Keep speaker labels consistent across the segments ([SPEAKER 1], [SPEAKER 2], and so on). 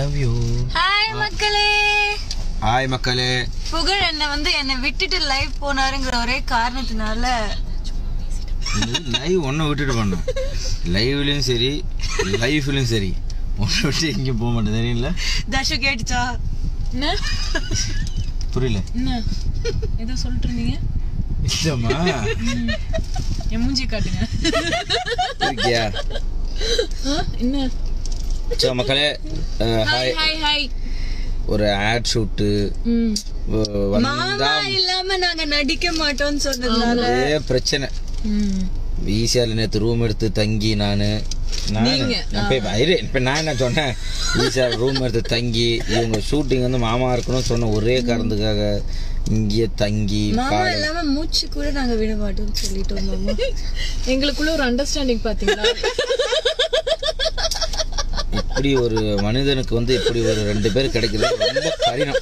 [SPEAKER 1] Love you
[SPEAKER 2] hi மக்களே
[SPEAKER 1] hi மக்களே
[SPEAKER 2] புகழ் என்ன வந்து என்னை விட்டுட்டு லைவ் போனாருங்கிற ஒரே காரணத்தினால
[SPEAKER 1] லைவ் ஒன்றை விட்டுட்டு பண்ணோம் லைவ்லயும் சரி லைஃப்லயும் சரி ஒன்றை விட்டு எங்கேயும் போக மாட்டேன் தெரியல
[SPEAKER 2] தஷு கேட்டுச்சா
[SPEAKER 3] என்ன
[SPEAKER 1] புரியல
[SPEAKER 3] என்ன ஏதோ சொல்லிட்டு இருந்தீங்க
[SPEAKER 1] இல்லம்மா
[SPEAKER 3] என் மூஞ்சி காட்டுங்க
[SPEAKER 1] இருக்கியா
[SPEAKER 3] ஆ, என்ன
[SPEAKER 1] சோ மக்களே அஹ்,
[SPEAKER 3] ஹாய்
[SPEAKER 1] ஹாய்
[SPEAKER 3] ஹாய் ஹாய்
[SPEAKER 1] ஒரு ஆட் ஷூட்டு
[SPEAKER 3] ம்
[SPEAKER 2] மாமா
[SPEAKER 1] வந்தா
[SPEAKER 2] இல்லாம நாங்க நடிக்க மாட்டோம்னு சொன்னதுனால
[SPEAKER 1] ஒரே பிரச்சனை
[SPEAKER 3] ம்
[SPEAKER 1] ஈஸியால நேற்று ரூம் எடுத்து தங்கி நான்
[SPEAKER 3] நீங்க,
[SPEAKER 1] இப்போ நான் என்ன சொன்னேன் ஈஸியா ரூம் எடுத்து தங்கி இவங்க ஷூட்டிங் வந்து மாமா இருக்கணும்னு சொன்ன ஒரே காரணத்துக்காக இங்கேயே தங்கி
[SPEAKER 2] மாமா
[SPEAKER 1] காலை-
[SPEAKER 2] இல்லாம மூச்சு கூட நாங்க விட மாட்டோம்னு சொல்லிட்டோம் மாமா
[SPEAKER 3] எங்களுக்குள்ள ஒரு அண்டர்ஸ்டாண்டிங் பாத்தீங்களா
[SPEAKER 1] இப்படி ஒரு மனிதனுக்கு வந்து இப்படி ஒரு ரெண்டு பேர் கிடைக்கிறது ரொம்ப கடினம்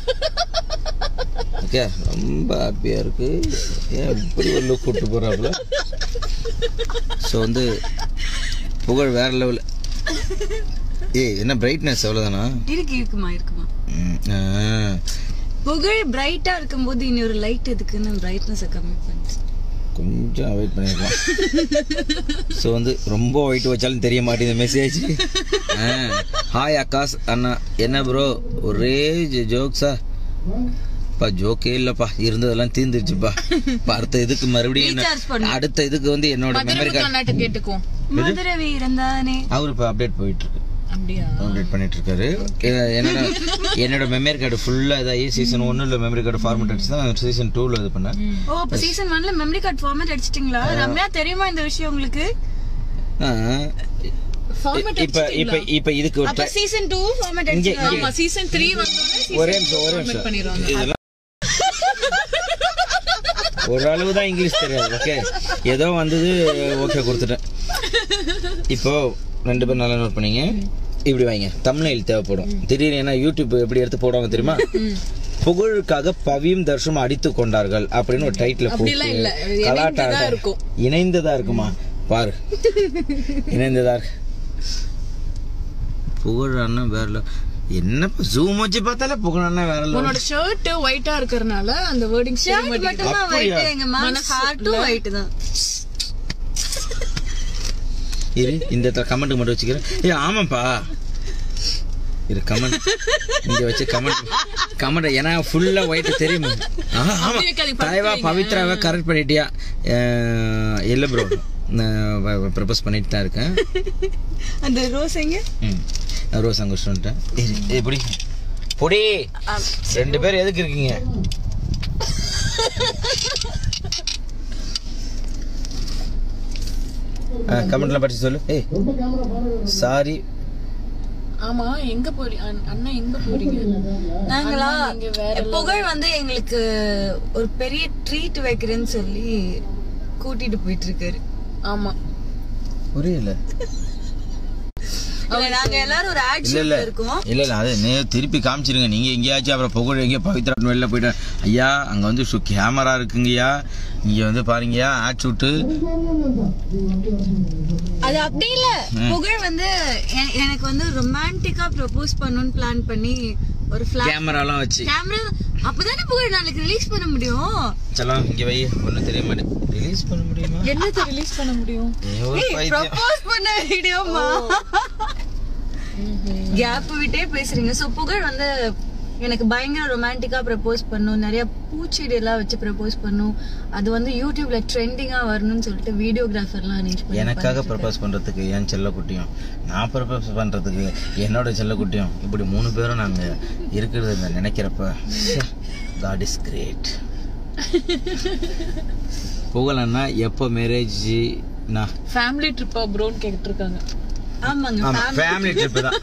[SPEAKER 1] ஓகே ரொம்ப ஹாப்பியா இருக்கு ஏன் இப்படி ஒரு லுக் கூட்டு போறாப்புல ஸோ வந்து புகழ் வேற லெவல் ஏய் என்ன பிரைட்னஸ் எவ்வளோதானா
[SPEAKER 2] இருக்கு இருக்குமா இருக்குமா
[SPEAKER 1] ம், ஆ.
[SPEAKER 2] புகழ் பிரைட்டா இருக்கும்போது இன்னொரு லைட் எதுக்குன்னு பிரைட்னஸை கம்மி பண்ணிட்டு
[SPEAKER 1] கொஞ்சம் அவாய்ட் பண்ணிருக்கலாம் ஸோ வந்து ரொம்ப ஒயிட் வச்சாலும் தெரிய மாட்டேங்குது மெசேஜ் ஹாய் அக்காஸ் அண்ணா என்ன ப்ரோ ஒரே ஜோக்ஸா பா ஜோக்கே இல்லப்பா இருந்ததெல்லாம் தீர்ந்துருச்சுப்பா இப்ப அடுத்த இதுக்கு மறுபடியும் என்ன-
[SPEAKER 2] Recharge பண்ணு.
[SPEAKER 1] அடுத்த இதுக்கு வந்து என்னோட மெமரி
[SPEAKER 3] மதுரை
[SPEAKER 1] கார்டு
[SPEAKER 3] அண்ணாட்ட கேட்டுக்குவோம்
[SPEAKER 2] மதுரை வீரன் தானே
[SPEAKER 1] அவர் இப்போ அப்டேட் போயிட்டு இருக்கு
[SPEAKER 3] அப்படியா
[SPEAKER 1] அப்டேட் பண்ணிட்டு இருக்காரு எ- என்னோட என்னோட மெமரி கார்டு ஃபுல்லா இதாகி சீசன் ஒன்னுல மெமரி கார்டு ஃபார்மேட் அடிச்சு தான் சீசன் டூல இது பண்ணேன்
[SPEAKER 2] ஓ அப்ப சீசன் ஒன்ல மெமரி கார்டு ஃபார்மேட் அடிச்சிட்டீங்களா ரம்யா தெரியுமா இந்த விஷயம் உங்களுக்கு
[SPEAKER 1] ஆ.
[SPEAKER 3] ஃபார்மேட்
[SPEAKER 1] இப்ப இப்ப இப்ப இதுக்கு ஒரு
[SPEAKER 2] அப்ப
[SPEAKER 1] try-
[SPEAKER 2] சீசன் டூ ஃபார்மேட்
[SPEAKER 1] இங்க
[SPEAKER 2] அடிச்சிங்களா
[SPEAKER 1] இங்க
[SPEAKER 3] ஆமா சீசன் 3 வந்தோடனே
[SPEAKER 1] ஒரே நிமிஷம் ஒரே நிமிஷம்
[SPEAKER 3] பண்ணிடுவாங்க.
[SPEAKER 1] இதெல்லாம் ஒரு அளவு தான் இங்கிலீஷ் தெரியாது ஓகே ஏதோ வந்தது ஓகே கொடுத்துட்டேன் இப்போ ரெண்டு பேரும் நல்லா நோட் பண்ணீங்க இப்படி வைங்க தமிழில் தேவைப்படும் திடீர்னு ஏன்னா யூடியூப் எப்படி எடுத்து போடுவாங்க தெரியுமா புகழுக்காக பவியும் தர்ஷம் அடித்து கொண்டார்கள் அப்படின்னு ஒரு டைட்டில்
[SPEAKER 3] அப்படிலாம் இல்ல.
[SPEAKER 1] போட்டு
[SPEAKER 3] இணைந்ததா
[SPEAKER 1] கலாட்டா
[SPEAKER 3] இருக்கும்.
[SPEAKER 1] இணைந்ததா இருக்குமா பாரு இணைந்ததா இருக்கு புகழ் அண்ணன் வேற level. என்னப்பா ஜூம் வச்சு பார்த்தாலே புகழ் அண்ணன் வேற level.
[SPEAKER 3] உன்னோட ஷர்ட் ஒயிட்டா இருக்கறனால அந்த வேர்டிங்
[SPEAKER 2] ஷர்ட் மட்டும் தான்
[SPEAKER 1] அப்படியா?
[SPEAKER 2] ஒயிட் எங்க மேம் ஹார்ட்டும் ஒயிட் தான்
[SPEAKER 1] இரு இந்த இடத்துல கமெண்ட் மட்டும் வச்சுக்கிறேன் ஏ ஆமாப்பா இரு கமெண்ட் இங்க வச்சு கமெண்ட் கமெண்ட் ஏன்னா ஃபுல்லா ஒயிட் தெரியுமா ஆஹா, ஆமா
[SPEAKER 3] அப்படி வைக்காதீங்க,
[SPEAKER 1] தலைவா
[SPEAKER 3] படுத்துறீங்க.
[SPEAKER 1] பவித்ராவை கரெக்ட் பண்ணிட்டியா அஹ், இல்ல ப்ரோ நான் ப்ரப்போஸ் பண்ணிட்டு தான் இருக்கேன்
[SPEAKER 2] அந்த ரோஸ் எங்க
[SPEAKER 1] ம் நான் ரோஸ் அங்கே வந்துட்டேன் இரு எப்படி பொடி ரெண்டு பேர் எதுக்கு இருக்கீங்க கமெண்ட்லாம் படிச்சு சொல்லு ஏய் சாரி
[SPEAKER 3] ஆமா எங்க போறீ அண்ணா அண்ணா எங்க போறீங்க
[SPEAKER 2] நாங்களா
[SPEAKER 3] நீங்க வேற
[SPEAKER 2] புகழ் வந்து எங்களுக்கு ஒரு பெரிய ட்ரீட் வைக்கிறேன்னு சொல்லி கூட்டிட்டு போயிட்டு இருக்காரு
[SPEAKER 3] ஆமா
[SPEAKER 1] புரியல
[SPEAKER 2] இல்ல நாங்க எல்லாரும் ஒரு ஆட்
[SPEAKER 1] இல்ல இல்ல
[SPEAKER 2] ஷூட்ல இருக்கோம்
[SPEAKER 1] இல்ல இல்ல அது நே திருப்பி காமிச்சிருங்க நீங்க எங்கேயாச்சும் அப்புறம் புகழ் எங்கேயோ பவித்ரா வெளில போயிட்டேன் ஐயா அங்க வந்து கேமரா இருக்குங்கய்யா இங்க வந்து பாருங்கய்யா ஆட் ஷூட்டு
[SPEAKER 2] அது அப்படி இல்ல புகழ் வந்து எ- எனக்கு வந்து ரொமான்டிக்கா ப்ரொபோஸ் பண்ணணும்னு பிளான் பண்ணி ஒரு ஃபிளாஷ்
[SPEAKER 1] கேமராலாம் வச்சு
[SPEAKER 2] கேமரா அப்பதானே புகழ் நாளைக்கு ரிலீஸ் பண்ண முடியும்
[SPEAKER 1] செல்லாம் இங்க வை ஒன்றும் தெரிய மாட்டேன் ரிலீஸ் பண்ண முடியுமா
[SPEAKER 3] என்னத்த ரிலீஸ் பண்ண முடியும்
[SPEAKER 1] ஏ, ஒரு பைத்தியம்
[SPEAKER 2] ப்ரொபோஸ் பண்ண வீடியோமா கேப் விட்டே பேசுறீங்க சோ புகழ் வந்து எனக்கு பயங்கர ரொமான்டிக்கா ப்ரப்போஸ் பண்ணும் நிறைய பூச்செடி எல்லாம் வச்சு ப்ரப்போஸ் பண்ணும் அது வந்து யூடியூப்ல ட்ரெண்டிங்கா வரணும்னு சொல்லிட்டு வீடியோகிராஃபர்லாம் அரேஞ்ச் பண்ணி
[SPEAKER 1] எனக்காக ப்ரப்போஸ் பண்றதுக்கு என் செல்ல குட்டியும் நான் ப்ரப்போஸ் பண்றதுக்கு என்னோட செல்ல குட்டியும் இப்படி மூணு பேரும் நாங்க இருக்கிறது இந்த நினைக்கிறப்ப காட் இஸ் கிரேட் புகழன்னா எப்போ மேரேஜ் நான்
[SPEAKER 3] ஃபேமிலி ட்ரிப்பா ப்ரோன்னு கேட்டு இருக்காங்க
[SPEAKER 2] ஆமாங்க
[SPEAKER 1] ஆமா ஃபேமிலி ட்ரிப் தான்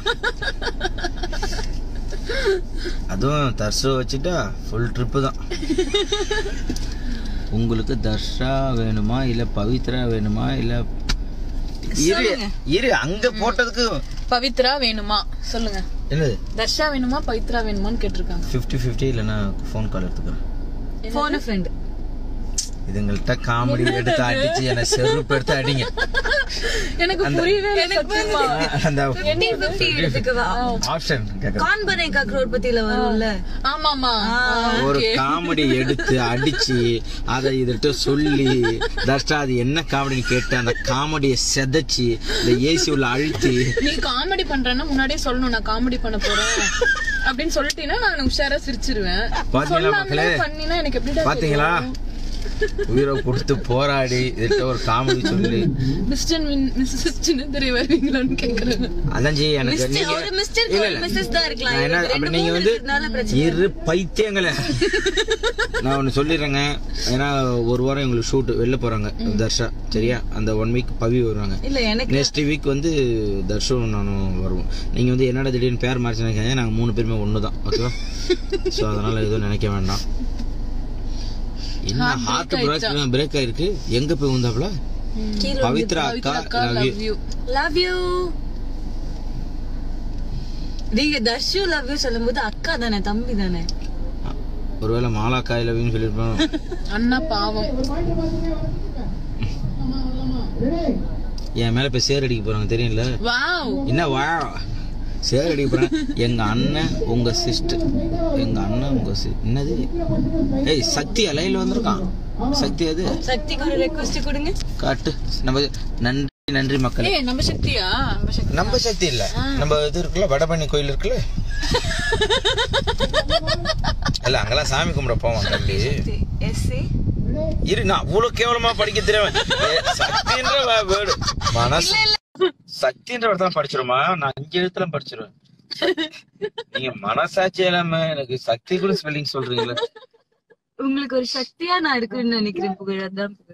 [SPEAKER 1] அதுவும் தர்ஷோ வச்சுட்டா ஃபுல் ட்ரிப்பு தான் உங்களுக்கு தர்ஷா வேணுமா இல்ல பவித்ரா வேணுமா இல்ல இரு இரு அங்க போட்டதுக்கு
[SPEAKER 3] பவித்ரா வேணுமா சொல்லுங்க
[SPEAKER 1] என்னது
[SPEAKER 3] தர்ஷா வேணுமா பவித்ரா வேணுமான்னு கேட்டிருக்காங்க
[SPEAKER 1] ஃபிஃப்டி ஃபிஃப்டி இல்லைன்னா ஃபோன் கால் எடுத்துக்கிறேன்
[SPEAKER 2] போன ஃப்ரெண்ட்
[SPEAKER 1] இதுங்கள்ட்ட காமெடி எடுத்து அடிச்சு என்ன செருப்பு எடுத்து அடிங்க
[SPEAKER 3] எனக்கு புரியவே இல்லை சத்தியமா.
[SPEAKER 1] அந்த
[SPEAKER 2] 50 எடுத்துக்கவா
[SPEAKER 1] ஆப்ஷன் கேக்குறேன்
[SPEAKER 2] கான் பனேகா கரோட்பதியில வரும்ல
[SPEAKER 3] ஆமாமா
[SPEAKER 1] ஒரு காமெடி எடுத்து அடிச்சு அதை இதட்ட சொல்லி தர்ஷா அது என்ன காமெடின்னு கேட்டு அந்த காமெடியை செதைச்சு இந்த ஏசி உள்ள அழுத்தி
[SPEAKER 3] நீ காமெடி பண்றேன்னா முன்னாடியே சொல்லணும் நான் காமெடி பண்ண போறேன் அப்படின்னு சொல்லிட்டீங்கன்னா நான் உஷாரா சிரிச்சிருவேன்
[SPEAKER 1] பாத்தீங்களா மக்களே
[SPEAKER 3] சொல்லாமலே பண்ணினா எனக்கு எப்படி
[SPEAKER 1] பாத்தீங்களா உயிரை கொடுத்து போராடி இதட்ட ஒரு காமெடி சொல்லி
[SPEAKER 3] மிஸ்டர் மிஸ்ஸஸ் சின்னத்திரை வருவீங்களான்னு கேக்குறேன்
[SPEAKER 1] அதான் ஜி எனக்கு
[SPEAKER 2] மிஸ்டர்
[SPEAKER 1] நீங்க
[SPEAKER 2] ஒரு மிஸ்டர்
[SPEAKER 1] இல்ல,
[SPEAKER 2] ஒரு
[SPEAKER 1] இல்ல.
[SPEAKER 2] மிஸ்ஸஸ் தான் இருக்கலாம்
[SPEAKER 1] நான் என்ன
[SPEAKER 2] இவருக்கு
[SPEAKER 1] அப்படி
[SPEAKER 2] ரெண்டு
[SPEAKER 1] நீங்க
[SPEAKER 2] மூணு
[SPEAKER 1] வந்து
[SPEAKER 2] இருக்கிறதுனால பிரச்சனை
[SPEAKER 1] இரு பைத்தியங்களே நான் ஒன்னு சொல்லிடுறேங்க ஏன்னா ஒரு வாரம் எங்களுக்கு ஷூட் வெளில போறாங்க தர்ஷா சரியா அந்த ஒன் வீக் பவி வருவாங்க
[SPEAKER 2] இல்ல எனக்கு
[SPEAKER 1] நெக்ஸ்ட் வீக் வந்து தர்ஷனும் நானும் வருவோம் நீங்க வந்து என்னடா திடீர்னு பேர் மாறிச்சு நினைக்காங்க நாங்க மூணு பேருமே ஒன்று தான் ஓகேவா ஸோ அதனால எதுவும் நினைக்க வேண்டாம் என்ன ஹார்ட் பிரேக் பிரேக் ஆயிருக்கு எங்க போய் வந்தாப்ல
[SPEAKER 2] கீழே
[SPEAKER 1] பவித்ரா அக்கா love you.
[SPEAKER 3] Love you
[SPEAKER 2] love you நீங்க தர்ஷு லவ் யூ சொல்லும்போது அக்கா தானே தம்பி தானே
[SPEAKER 1] ஒருவேளை மாலா காய் லவ்னு சொல்லியிருப்போம்
[SPEAKER 3] அண்ணா பாவம்
[SPEAKER 1] என் மேல இப்ப சேர் அடிக்க போறாங்க தெரியும்ல
[SPEAKER 3] வாவ்
[SPEAKER 1] என்ன வா சேர் அடிக்க போறாங்க எங்க அண்ணன் உங்க சிஸ்டர் எங்க அண்ணன் உங்க சி- என்னது ஏய் சக்தி லைன்ல வந்திருக்கான் சக்தி அது
[SPEAKER 2] சக்திக்கு ஒரு ரெக்வஸ்ட் கொடுங்க
[SPEAKER 1] காட்டு நம்ம நன்றி நன்றி மக்களே
[SPEAKER 3] ஏய் நம்ம சக்தியா நம்ம சக்தி
[SPEAKER 1] நம்ம சக்தி இல்ல நம்ம இது இருக்குல்ல வடபழனி கோயில் இருக்குல்ல இல்ல அங்கெல்லாம் சாமி கும்பிட போவான் தம்பி
[SPEAKER 2] எஸ்
[SPEAKER 1] இரு நான் அவ்வளவு கேவலமா படிக்க தெரியாம ஏ, சக்தின்ற வேர்டு மனசு சக்தின்ற வார்த்தை தான் படிச்சிருமா நான் அஞ்சு எழுத்துல படிச்சிருவேன் நீங்க மனசாட்சி இல்லாம எனக்கு சக்தி கூட ஸ்பெல்லிங் சொல்றீங்களே
[SPEAKER 2] உங்களுக்கு ஒரு சக்தியா நான் இருக்குன்னு நினைக்கிறேன் புகழ் அதான் புகழ்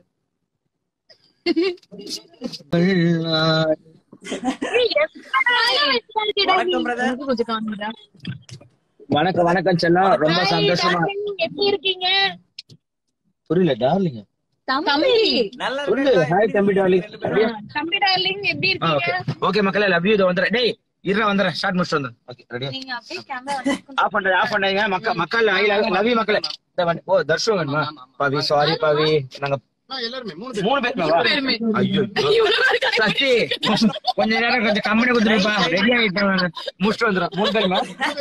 [SPEAKER 3] எனக்கு கொஞ்சம் காமிடா
[SPEAKER 1] வணக்கம் வணக்கம் செல்லம் ரொம்ப சந்தோஷமா
[SPEAKER 4] எப்படி இருக்கீங்க
[SPEAKER 1] புரியல டார்லிங்க
[SPEAKER 3] தம்பி
[SPEAKER 1] சொல்லு ஹாய் தம்பி டார்லிங்
[SPEAKER 4] தம்பி டார்லிங் எப்படி
[SPEAKER 1] ஓகே ஓகே மக்களே லவ் யூ இதை வந்துடுறேன் டேய் இருடா வந்துடுறேன் ஸ்டார்ட் முடிச்சுட்டு வந்துடுறேன் ஓகே ரெடியா
[SPEAKER 2] நீங்க அப்படியே கேமரா
[SPEAKER 1] ஆஃப் பண்றது ஆஃப் பண்ணாதீங்க மக்கள் மக்கள் ஐ லவ் லவ் யூ மக்களே இந்த வந்து- ஓ தர்ஷன் வேணுமா பவி சாரி பவி நாங்க மூணு பேருமே வா
[SPEAKER 3] பேருமே.
[SPEAKER 1] ஐயோ சக்தி கொஞ்ச நேரம் கொஞ்சம் கம்பெனி கொடுத்துருப்பா ரெடி ஆயிட்டேன் முடிச்சுட்டு வந்துடும் மூணு பேருமா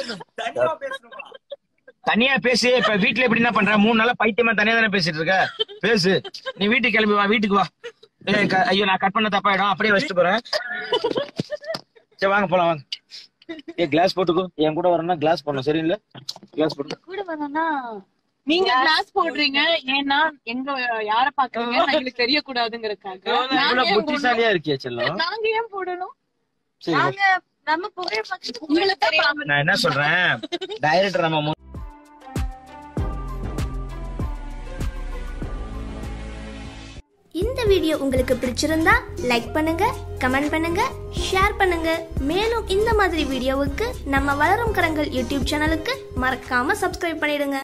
[SPEAKER 1] தனியா பேசு இப்ப வீட்டுல எப்படி என்ன பண்ற மூணு நாளா பைத்தியமா தனியா தானே பேசிட்டு இருக்க பேசு நீ வீட்டுக்கு கிளம்பி வா வீட்டுக்கு வா ஏய், க- ஐயோ நான் கட் பண்ண தப்பாயிடும் அப்படியே வச்சுட்டு போறேன் சரி வாங்க போலாம் வாங்க ஏ கிளாஸ் போட்டுக்கோ என் கூட வரணும்னா கிளாஸ் போடணும் சரிங்களா கிளாஸ் போட்டு
[SPEAKER 2] கூட வரணும்னா
[SPEAKER 3] நீங்க கிளாஸ் போடுறீங்க ஏன்னா எங்க யார பாக்குறீங்க எங்களுக்கு தெரியக்கூடாதுங்கறதுக்காக நாங்க
[SPEAKER 1] இவ்வளவு
[SPEAKER 3] ஏன்
[SPEAKER 1] புத்திசாலியா இருக்கியா செல்லம்
[SPEAKER 3] போடணும்? நாங்க ஏன் போடணும்
[SPEAKER 1] சரி
[SPEAKER 2] நாங்க நம்ம புகழ் பக்கத்து
[SPEAKER 3] உங்களுக்கு தெரியாம
[SPEAKER 1] நான் என்ன சொல்றேன் டைரக்டர் நம்ம மு-
[SPEAKER 5] இந்த வீடியோ உங்களுக்கு பிடிச்சிருந்தா லைக் பண்ணுங்க கமெண்ட் பண்ணுங்க ஷேர் பண்ணுங்க மேலும் இந்த மாதிரி வீடியோவுக்கு நம்ம வளரும் கரங்கள் யூடியூப் சேனலுக்கு மறக்காம சப்ஸ்கிரைப் பண்ணிடுங்க